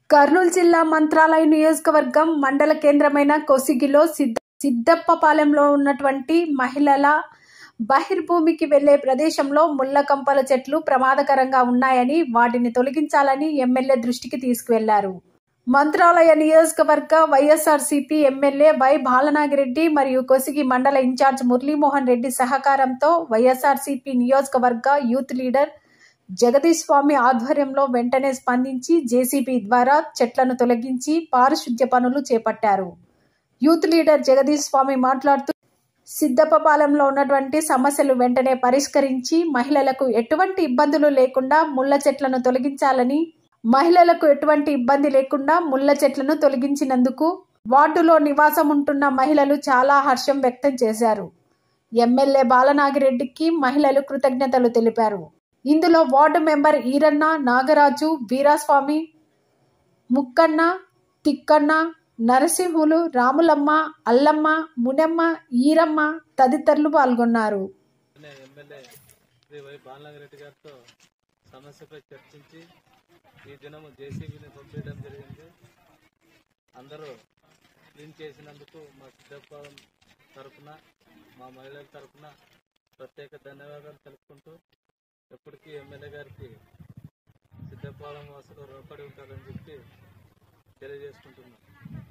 కర్నూలు జిల్లా మంత్రాలయ నియోజకవర్గం మండల కేంద్రమైన కొసిగిలో సిద్ధ సిద్దప్పపాలెంలో ఉన్నటువంటి మహిళల బహిర్భూమికి వెళ్లే ప్రదేశంలో ముళ్ల కంపల చెట్లు ప్రమాదకరంగా ఉన్నాయని వాటిని తొలగించాలని ఎమ్మెల్యే దృష్టికి తీసుకువెళ్లారు మంత్రాలయ నియోజకవర్గ వైఎస్ఆర్సీపీ ఎమ్మెల్యే వై బాలనాగిరెడ్డి మరియు కొసిగి మండల ఇన్ఛార్జ్ మురళీమోహన్ రెడ్డి సహకారంతో వైఎస్ఆర్సీపీ నియోజకవర్గ యూత్ లీడర్ జగదీష్ స్వామి ఆధ్వర్యంలో వెంటనే స్పందించి జేసీబీ ద్వారా చెట్లను తొలగించి పారిశుద్ధ్య పనులు చేపట్టారు యూత్ లీడర్ జగదీష్ స్వామి మాట్లాడుతూ సిద్దప్పపాలెంలో ఉన్నటువంటి సమస్యలు వెంటనే పరిష్కరించి మహిళలకు ఎటువంటి ఇబ్బందులు లేకుండా ముళ్ళ చెట్లను తొలగించాలని మహిళలకు ఎటువంటి ఇబ్బంది లేకుండా ముళ్ళ చెట్లను తొలగించినందుకు వార్డులో నివాసం ఉంటున్న మహిళలు చాలా హర్షం వ్యక్తం చేశారు ఎమ్మెల్యే బాలనాగిరెడ్డికి మహిళలు కృతజ్ఞతలు తెలిపారు ఇందులో వార్డు మెంబర్ ఈరన్న నాగరాజు వీరాస్వామి ముక్కన్న తిక్కన్న నరసింహులు రాములమ్మ అల్లమ్మ మునమ్మ ఈరమ్మ తదితరులు పాల్గొన్నారు అనే ఎమ్మెల్యే శ్రీ వై బాలనాగిరెడ్డి గారితో సమస్యపై చర్చించి ఈ దినము జేసీబీని పంపించడం జరిగింది అందరూ క్లీన్ చేసినందుకు మా సిద్ధపాలెం తరఫున మా మహిళల తరఫున ప్రత్యేక ధన్యవాదాలు తెలుపుకుంటూ ఎప్పటికీ ఎమ్మెల్యే గారికి సిద్ధపాలెం వాసులు రుణపడి ఉంటారని చెప్పి తెలియజేసుకుంటున్నాం